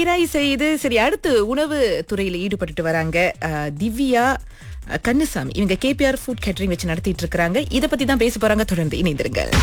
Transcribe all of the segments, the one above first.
சீராய் செய்து சரி அடுத்து உணவு துறையில ஈடுபட்டுட்டு வராங்க அஹ், திவ்யா அஹ், கண்ணுசாமி இவங்க கேபிஆர் ஃபுட் கேட்டரிங் வச்சு நடத்திட்டு இருக்காங்க இத பத்தி தான் பேச போறாங்க தொடர்ந்து இணைந்திருங்கள்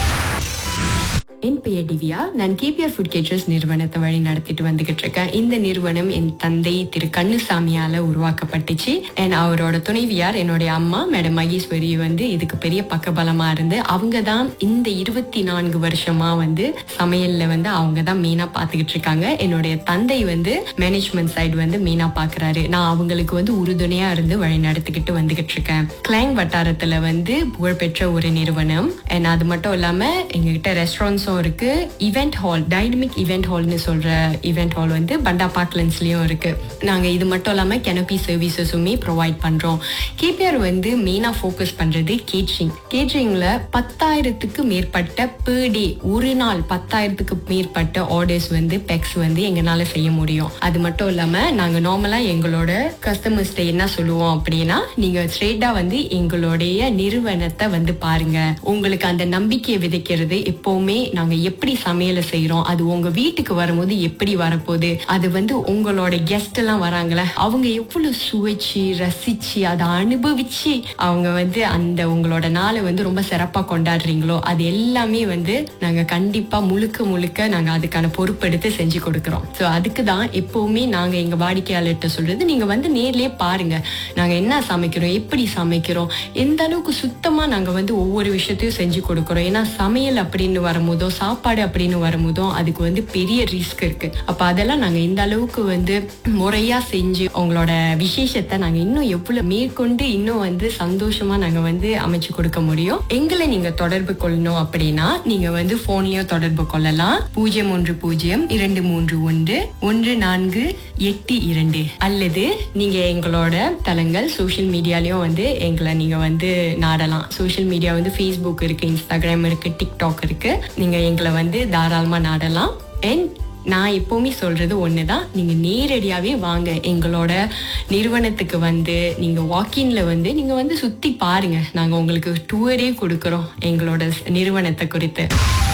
என் பெயர் திவ்யா நான் கேபிஆர் ஃபுட் கேட்டர்ஸ் நிறுவனத்தை வழி நடத்திட்டு வந்துகிட்டு இருக்கேன் இந்த நிறுவனம் என் தந்தை திரு கண்ணுசாமியால உருவாக்கப்பட்டுச்சு அண்ட் அவரோட துணைவியார் என்னுடைய அம்மா மேடம் மகேஸ்வரி வந்து இதுக்கு பெரிய பக்கபலமா இருந்து அவங்க தான் இந்த இருபத்தி நான்கு வருஷமா வந்து சமையல்ல வந்து அவங்க தான் மெயினா பாத்துக்கிட்டு இருக்காங்க என்னுடைய தந்தை வந்து மேனேஜ்மெண்ட் சைடு வந்து மெயினா பாக்குறாரு நான் அவங்களுக்கு வந்து உறுதுணையா இருந்து வழி நடத்திக்கிட்டு வந்துகிட்டு இருக்கேன் கிளாங் வட்டாரத்துல வந்து புகழ்பெற்ற ஒரு நிறுவனம் அண்ட் அது மட்டும் இல்லாம எங்ககிட்ட ரெஸ்டாரண்ட்ஸும் இருக்கு ஈவெண்ட் ஹால் டைனமிக் ஈவெண்ட் ஹால்னு சொல்ற ஈவெண்ட் ஹால் வந்து பண்டா பார்க்லன்ஸ்லயும் இருக்கு நாங்க இது மட்டும் இல்லாம கெனபி சர்வீசஸுமே ப்ரொவைட் பண்றோம் கேபிஆர் வந்து மெயினா ஃபோக்கஸ் பண்றது கேட்ரிங் கேட்ரிங்ல பத்தாயிரத்துக்கு மேற்பட்ட per டே ஒரு நாள் பத்தாயிரத்துக்கு மேற்பட்ட ஆர்டர்ஸ் வந்து பெக்ஸ் வந்து எங்களால செய்ய முடியும் அது மட்டும் இல்லாம நாங்க நார்மலா எங்களோட கஸ்டமர்ஸ்ட என்ன சொல்லுவோம் அப்படின்னா நீங்க ஸ்ட்ரெயிட்டா வந்து எங்களுடைய நிறுவனத்தை வந்து பாருங்க உங்களுக்கு அந்த நம்பிக்கையை விதைக்கிறது எப்பவுமே நாங்க எப்படி சமையலை செய்யறோம் அது உங்க வீட்டுக்கு வரும்போது எப்படி வரப்போகுது அது வந்து உங்களோட கெஸ்ட் எல்லாம் வராங்களே அவங்க எவ்வளவு சுவைச்சு ரசிச்சு அதை அனுபவிச்சு அவங்க வந்து அந்த உங்களோட நாளை வந்து ரொம்ப சிறப்பா கொண்டாடுறீங்களோ அது எல்லாமே வந்து நாங்க கண்டிப்பா முழுக்க முழுக்க நாங்க அதுக்கான பொறுப்பெடுத்து செஞ்சு கொடுக்கறோம் சோ அதுக்கு தான் எப்பவுமே நாங்க எங்க வாடிக்கையாளர்கிட்ட சொல்றது நீங்க வந்து நேர்லயே பாருங்க நாங்க என்ன சமைக்கிறோம் எப்படி சமைக்கிறோம் எந்த அளவுக்கு சுத்தமா நாங்க வந்து ஒவ்வொரு விஷயத்தையும் செஞ்சு கொடுக்கறோம் ஏன்னா சமையல் அப்படின்னு வரும்போதோ சாப்பாடு அப்படின்னு வரும்போதோ அதுக்கு வந்து பெரிய ரிஸ்க் இருக்கு அப்ப அதெல்லாம் நாங்க இந்த அளவுக்கு வந்து முறையா செஞ்சு உங்களோட விசேஷத்தை நாங்க இன்னும் எவ்வளவு மேற்கொண்டு இன்னும் வந்து சந்தோஷமா நாங்க வந்து அமைச்சு கொடுக்க முடியும் எங்களை நீங்க தொடர்பு கொள்ளணும் அப்படின்னா நீங்க வந்து போன்லயும் தொடர்பு கொள்ளலாம் பூஜ்ஜியம் ஒன்று பூஜ்ஜியம் இரண்டு மூன்று ஒன்று ஒன்று நான்கு எட்டு இரண்டு அல்லது நீங்க எங்களோட தளங்கள் சோஷியல் மீடியாலயும் வந்து எங்களை நீங்க வந்து நாடலாம் சோஷியல் மீடியா வந்து ஃபேஸ்புக் இருக்கு இன்ஸ்டாகிராம் இருக்கு டிக்டாக் இருக்கு நீங்க எங்களை வந்து தாராளமா நாடலாம் அண்ட் நான் எப்பவுமே சொல்றது ஒண்ணுதான் நீங்க நேரடியாவே வாங்க எங்களோட நிறுவனத்துக்கு வந்து நீங்க வாக்கின்ல வந்து நீங்க வந்து சுத்தி பாருங்க நாங்க உங்களுக்கு டூரே கொடுக்கறோம் எங்களோட நிறுவனத்தை குறித்து